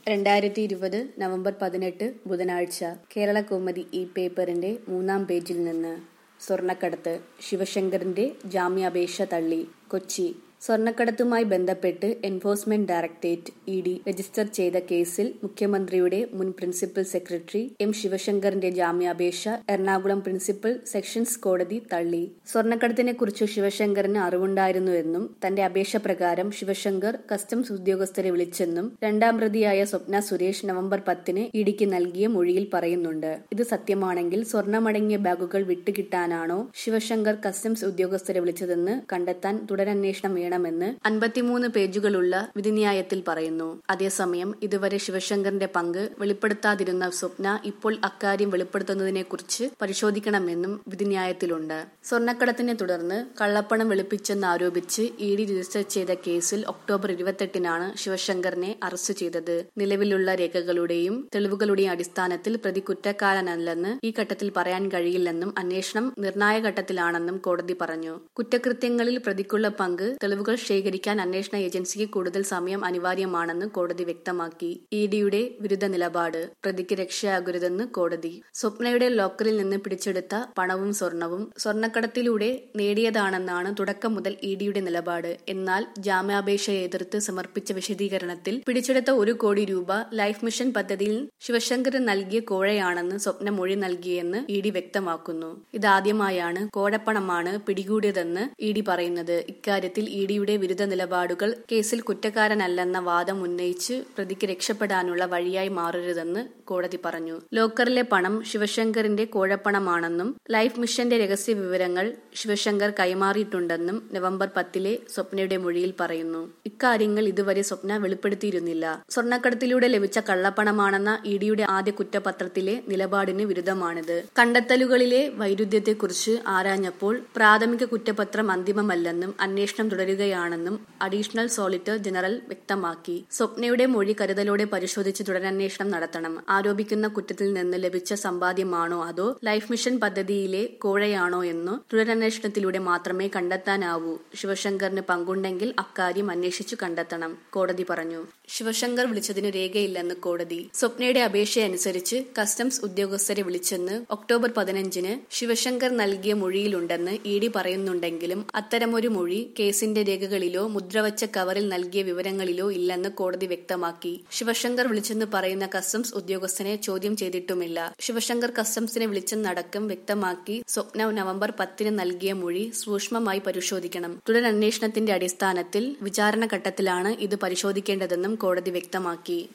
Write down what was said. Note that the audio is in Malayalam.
രണ്ടായിരത്തി ഇരുപത് നവംബർ പതിനെട്ട് ബുധനാഴ്ച കേരള കൗമുദി ഈ പേപ്പറിന്റെ മൂന്നാം പേജിൽ നിന്ന് സ്വർണ്ണക്കടത്ത് ശിവശങ്കറിന്റെ ജാമ്യാപേക്ഷ തള്ളി കൊച്ചി സ്വർണ്ണക്കടത്തുമായി ബന്ധപ്പെട്ട് Enforcement Directorate E D register ചെയ്ത കേസിൽ മുഖ്യമന്ത്രിയുടെ മുൻ പ്രിൻസിപ്പൽ സെക്രട്ടറി എം ശിവശങ്കറിന്റെ ജാമ്യാപേക്ഷ എറണാകുളം പ്രിൻസിപ്പൽ സെഷൻസ് കോടതി തള്ളി സ്വർണ്ണക്കടത്തിനെ കുറിച്ച് ശിവശങ്കറിന് അറിവുണ്ടായിരുന്നുവെന്നും തന്റെ അപേക്ഷ പ്രകാരം ശിവശങ്കർ കസ്റ്റംസ് ഉദ്യോഗസ്ഥരെ വിളിച്ചെന്നും രണ്ടാം പ്രതിയായ സ്വപ്ന സുരേഷ് നവംബർ പത്തിന് ഇഡിക്ക് നൽകിയ മൊഴിയിൽ പറയുന്നുണ്ട് ഇത് സത്യമാണെങ്കിൽ സ്വർണമടങ്ങിയ ബാഗുകൾ വിട്ടുകിട്ടാനാണോ ശിവശങ്കർ കസ്റ്റംസ് ഉദ്യോഗസ്ഥരെ വിളിച്ചതെന്ന് കണ്ടെത്താൻ തുടരന്വേഷണം വേണമെന്ന് അൻപത്തിമൂന്ന് പേജുകളുള്ള വിധിന്യായത്തിൽ പറയുന്നു അതേസമയം ഇതുവരെ ശിവശങ്കറിന്റെ പങ്ക് വെളിപ്പെടുത്താതിരുന്ന സ്വപ്ന ഇപ്പോൾ അക്കാര്യം വെളിപ്പെടുത്തുന്നതിനെക്കുറിച്ച് പരിശോധിക്കണമെന്നും വിധിന്യായത്തിലുണ്ട് സ്വർണ്ണക്കടത്തിനെ തുടർന്ന് കള്ളപ്പണം വെളുപ്പിച്ചെന്ന് ആരോപിച്ച് ഇ ഡി രജിസ്റ്റർ ചെയ്ത കേസിൽ ഒക്ടോബർ ഇരുപത്തെട്ടിനാണ് ശിവശങ്കറിനെ അറസ്റ്റ് ചെയ്തത് നിലവിലുള്ള രേഖകളുടെയും തെളിവുകളുടെയും അടിസ്ഥാനത്തിൽ പ്രതി കുറ്റക്കാരനല്ലെന്ന് ഈ ഘട്ടത്തിൽ പറയാൻ കഴിയില്ലെന്നും അന്വേഷണം നിർണായക ഘട്ടത്തിലാണെന്നും കോടതി പറഞ്ഞു കുറ്റകൃത്യങ്ങളിൽ പ്രതിക്കുള്ള പങ്ക് തെളിവുകൾ ശേഖരിക്കാൻ അന്വേഷണ ഏജൻസിക്ക് കൂടുതൽ സമയം അനിവാര്യമാണെന്ന് കോടതി വ്യക്തമാക്കി ഇ ഡിയുടെ വിരുദ്ധ നിലപാട് പ്രതിക്ക് രക്ഷയാകരുതെന്ന് കോടതി സ്വപ്നയുടെ ലോക്കറിൽ നിന്ന് പിടിച്ചെടുത്ത പണവും സ്വർണവും സ്വർണ്ണക്കടത്തിലൂടെ നേടിയതാണെന്നാണ് തുടക്കം മുതൽ ഇ ഡിയുടെ നിലപാട് എന്നാൽ ജാമ്യാപേക്ഷയെ എതിർത്ത് സമർപ്പിച്ച വിശദീകരണത്തിൽ പിടിച്ചെടുത്ത ഒരു കോടി രൂപ ലൈഫ് മിഷൻ പദ്ധതിയിൽ ശിവശങ്കർ നൽകിയ കോഴയാണെന്ന് സ്വപ്ന മൊഴി നൽകിയെന്ന് ഇ ഡി വ്യക്തമാക്കുന്നു ഇതാദ്യമായാണ് കോഴപ്പണമാണ് പിടികൂടിയതെന്ന് ഇ ഡി പറയുന്നത് ഇക്കാര്യത്തിൽ ഇ ഡിയുടെ വിരുദ്ധ നിലപാടുകൾ കേസിൽ കുറ്റക്കാരനല്ലെന്ന വാദം ഉന്നയിച്ച് പ്രതിക്ക് രക്ഷപ്പെടാനുള്ള വഴിയായി മാറരുതെന്ന് കോടതി പറഞ്ഞു ലോക്കറിലെ പണം ശിവശങ്കറിന്റെ കോഴപ്പണമാണെന്നും ലൈഫ് മിഷന്റെ രഹസ്യ വിവരങ്ങൾ ശിവശങ്കർ കൈമാറിയിട്ടുണ്ടെന്നും നവംബർ പത്തിലെ സ്വപ്നയുടെ മൊഴിയിൽ പറയുന്നു ഇക്കാര്യങ്ങൾ ഇതുവരെ സ്വപ്ന വെളിപ്പെടുത്തിയിരുന്നില്ല സ്വർണ്ണക്കടത്തിലൂടെ ലഭിച്ച കള്ളപ്പണമാണെന്ന ഇ ഡിയുടെ ആദ്യ കുറ്റപത്രത്തിലെ നിലപാടിന് വിരുദ്ധമാണിത് കണ്ടെത്തലുകളിലെ വൈരുദ്ധ്യത്തെക്കുറിച്ച് ആരാഞ്ഞപ്പോൾ പ്രാഥമിക കുറ്റപത്രം അന്തിമമല്ലെന്നും അന്വേഷണം തുടരുകയാണെന്നും അഡീഷണൽ സോളിറ്റർ ജനറൽ വ്യക്തമാക്കി സ്വപ്നയുടെ മൊഴി കരുതലോടെ പരിശോധിച്ച് തുടരന്വേഷണം നടത്തണം ആരോപിക്കുന്ന കുറ്റത്തിൽ നിന്ന് ലഭിച്ച സമ്പാദ്യമാണോ അതോ ലൈഫ് മിഷൻ പദ്ധതിയിലെ കോഴയാണോ എന്നോ തുടരന്വേഷണത്തിലൂടെ മാത്രമേ കണ്ടെത്താനാവൂ ശിവശങ്കറിന് പങ്കുണ്ടെങ്കിൽ അക്കാര്യം അന്വേഷിച്ചു കണ്ടെത്തണം കോടതി പറഞ്ഞു ശിവശങ്കർ വിളിച്ചതിന് രേഖയില്ലെന്ന് കോടതി സ്വപ്നയുടെ അപേക്ഷയനുസരിച്ച് കസ്റ്റംസ് ഉദ്യോഗസ്ഥരെ വിളിച്ചെന്ന് ഒക്ടോബർ പതിനഞ്ചിന് ശിവശങ്കർ നൽകിയ മൊഴിയിലുണ്ടെന്ന് ഇ ഡി പറയുന്നുണ്ടെങ്കിലും അത്തരമൊരു മൊഴി കേസിന്റെ രേഖകളിലോ മുദ്രവച്ച കവറിൽ നൽകിയ വിവരങ്ങളിലോ ഇല്ലെന്ന് കോടതി വ്യക്തമാക്കി ശിവശങ്കർ വിളിച്ചെന്ന് പറയുന്ന കസ്റ്റംസ് ഉദ്യോഗസ്ഥനെ ചോദ്യം ചെയ്തിട്ടുമില്ല ശിവശങ്കർ കസ്റ്റംസിനെ വിളിച്ചെന്നടക്കം വ്യക്തമാക്കി സ്വപ്ന നവംബർ പത്തിന് നൽകിയ മൊഴി സൂക്ഷ്മമായി പരിശോധിക്കണം തുടരന്വേഷണത്തിന്റെ അടിസ്ഥാനത്തിൽ വിചാരണ ഘട്ടത്തിലാണ് ഇത് പരിശോധിക്കേണ്ടതെന്നും കോടതി വ്യക്തമാക്കി